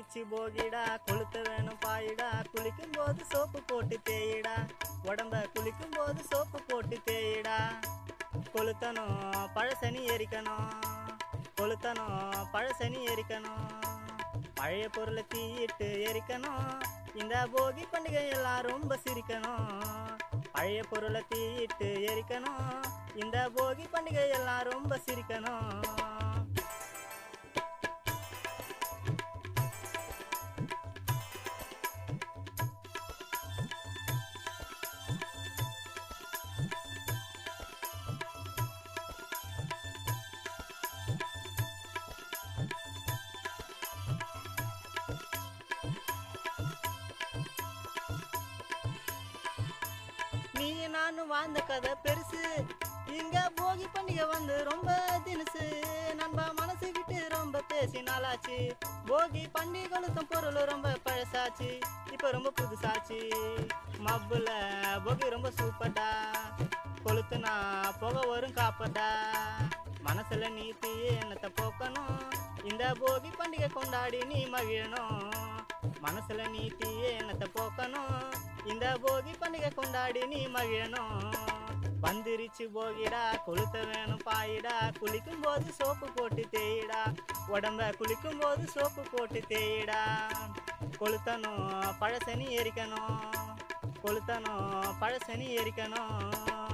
வந்துருச்சு போகிடா கொளுத்த வேணும் பாயிடா குளிக்கும் போது சோப்பு போட்டு தேயிடா உடம்ப குளிக்கும் போது சோப்பு போட்டு தேயிடா கொளுத்தணும் பழசனி எரிக்கணும் கொளுத்தணும் பழசனி எரிக்கணும் பழைய பொருளை தீயிட்டு எரிக்கணும் இந்த போகி பண்டிகை எல்லாம் ரொம்ப சிரிக்கணும் பழைய பொருளை தீயிட்டு எரிக்கணும் இந்த போகி பண்டிகை எல்லாம் ரொம்ப சிரிக்கணும் நீ நானும் வாழ்ந்த கதை பெருசு இங்க போகி பண்டிகை வந்து ரொம்ப தினுசு நண்பா மனசு விட்டு ரொம்ப பேசி நாளாச்சு போகி பண்டிகை கொளுத்தும் பொருள் ரொம்ப பழசாச்சு இப்ப ரொம்ப புதுசாச்சு மப்புல போகி ரொம்ப சூப்பர்டா கொளுத்துனா புகை வரும் காப்படா மனசுல நீத்தி எண்ணத்தை போக்கணும் இந்த போகி பண்டிகை கொண்டாடி நீ மகிழணும் மனசுல நீத்தி எண்ணத்தை போக்கணும் இந்த போகி பண்டிகை கொண்டாடி நீ மகிழணும் வந்துருச்சு போகிடா கொளுத்த வேணும் பாயிடா குளிக்கும் போது சோப்பு போட்டு தேயிடா உடம்ப குளிக்கும் போது சோப்பு போட்டு தேயிடா கொளுத்தணும் பழசனி எரிக்கணும் கொளுத்தணும் பழசனி எரிக்கணும்